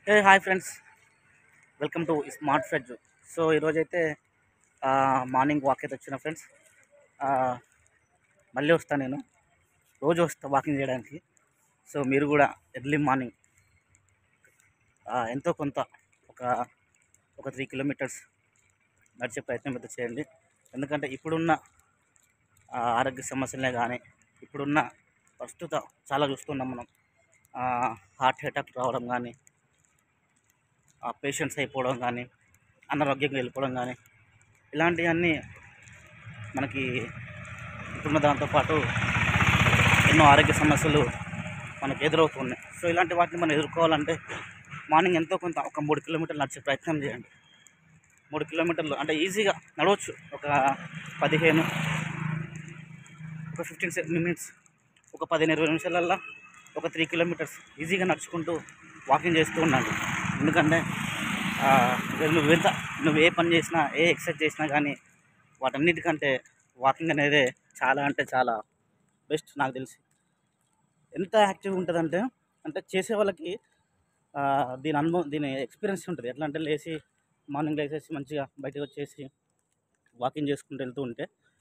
hey hi friends welcome to smart fridge so ఈరోజైతే morning walk అయితే వచ్చిన friends మళ్ళీ వస్తాను నేను రోజు వస్తా వాకింగ్ చేయడానికి సో మీరు కూడా ఎర్లీ మార్నింగ్ ఎంతో కొంత ఒక ఒక త్రీ కిలోమీటర్స్ నడిచే ప్రయత్నం అయితే చేయండి ఎందుకంటే ఇప్పుడున్న ఆ, ఆరోగ్య సమస్యలే కానీ ఇప్పుడున్న ప్రస్తుత చాలా చూస్తున్నాం మనం హార్ట్ అటాక్ రావడం కానీ పేషెంట్స్ అయిపోవడం కానీ అనారోగ్యంగా వెళ్ళిపోవడం కానీ ఇలాంటివన్నీ మనకి ఇప్పుడున్న దాంతోపాటు ఎన్నో ఆరోగ్య సమస్యలు మనకు ఎదురవుతున్నాయి సో ఇలాంటి వాటిని మనం ఎదుర్కోవాలంటే మార్నింగ్ ఎంతో కొంత ఒక మూడు కిలోమీటర్లు నడిచే ప్రయత్నం చేయండి మూడు కిలోమీటర్లు అంటే ఈజీగా నడవచ్చు ఒక పదిహేను ఒక ఫిఫ్టీన్ మినిట్స్ ఒక పదిహేను ఇరవై నిమిషాలల్లో ఒక త్రీ కిలోమీటర్స్ ఈజీగా నడుచుకుంటూ వాకింగ్ చేస్తూ ఉండండి ఎందుకంటే ఆ, నువ్వు ఎంత నువ్వు ఏ పని చేసినా ఏ ఎక్సర్సైజ్ చేసినా కానీ వాటన్నిటికంటే వాకింగ్ అనేది చాలా అంటే చాలా బెస్ట్ నాకు తెలిసి ఎంత యాక్టివ్గా ఉంటుందంటే అంటే చేసే వాళ్ళకి ఆ, దీని అనుభవం దీని ఎక్స్పీరియన్స్ ఉంటుంది ఎట్లా అంటే లేచి మార్నింగ్ లేచేసి మంచిగా బయటకు వచ్చేసి వాకింగ్ చేసుకుంటూ వెళ్తూ ఉంటే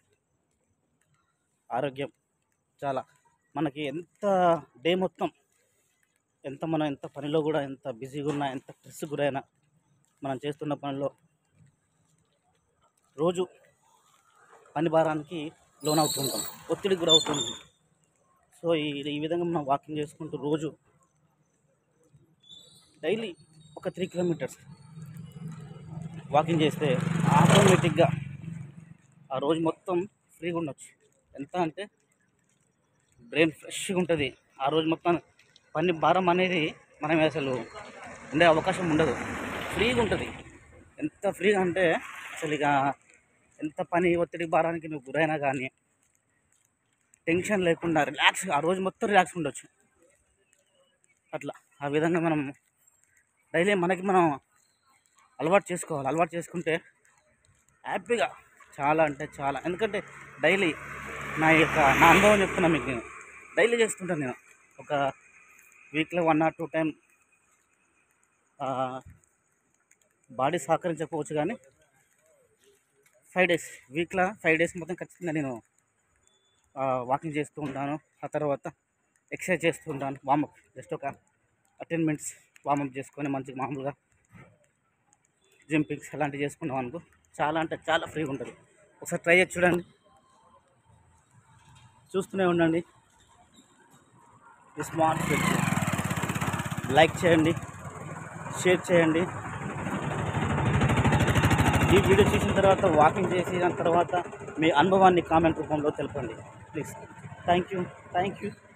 ఆరోగ్యం చాలా మనకి ఎంత డే మొత్తం ఎంత మనం ఎంత పనిలో కూడా ఎంత బిజీగా ఉన్నా ఎంత స్ట్రెస్ గురైనా మనం చేస్తున్న పనిలో రోజు పని భారానికి లోనవుతుంటాం ఒత్తిడికి గురవుతుంది సో ఈ ఈ విధంగా మనం వాకింగ్ చేసుకుంటూ రోజు డైలీ ఒక త్రీ కిలోమీటర్స్ వాకింగ్ చేస్తే ఆటోమేటిక్గా ఆ రోజు మొత్తం ఫ్రీగా ఉండొచ్చు ఎంత అంటే బ్రెయిన్ ఫ్రెష్గా ఉంటుంది ఆ రోజు మొత్తం పని భారం అనేది మనం అసలు ఉండే అవకాశం ఉండదు ఫ్రీగా ఉంటుంది ఎంత ఫ్రీగా అంటే అసలు ఇక ఎంత పని ఒత్తిడి భారానికి నువ్వు గురైనా కానీ టెన్షన్ లేకుండా రిలాక్స్ ఆ రోజు మొత్తం రిలాక్స్ ఉండొచ్చు అట్లా ఆ విధంగా మనం డైలీ మనకి మనం అలవాటు చేసుకోవాలి అలవాటు చేసుకుంటే హ్యాపీగా చాలా అంటే చాలా ఎందుకంటే డైలీ నా యొక్క నా అనుభవం చెప్తున్నా మీకు నేను డైలీ చేస్తుంటాను నేను ఒక వీక్లో one or two time body సహకరించకపోవచ్చు కానీ ఫైవ్ డేస్ వీక్లో ఫైవ్ డేస్ మొత్తం ఖచ్చితంగా నేను వాకింగ్ చేస్తూ ఉంటాను ఆ తర్వాత ఎక్సర్సైజ్ చేస్తూ ఉంటాను వామప్ జస్ట్ ఒక టెన్ మినిట్స్ వామప్ చేసుకొని మంచిగా మామూలుగా జంపింగ్స్ అలాంటివి చేసుకున్నాం అనుకో చాలా అంటే చాలా ఫ్రీగా ఉంటుంది ఒకసారి ట్రై చేసి చూడండి చూస్తూనే ఉండండి ఈ స్మార్ట్ ఫిట్ లైక్ చేయండి షేర్ చేయండి ఈ వీడియో చూసిన తర్వాత వాకింగ్ చేసిన తర్వాత మీ అనుభవాన్ని కామెంట్ రూపంలో తెలపండి please thank you thank you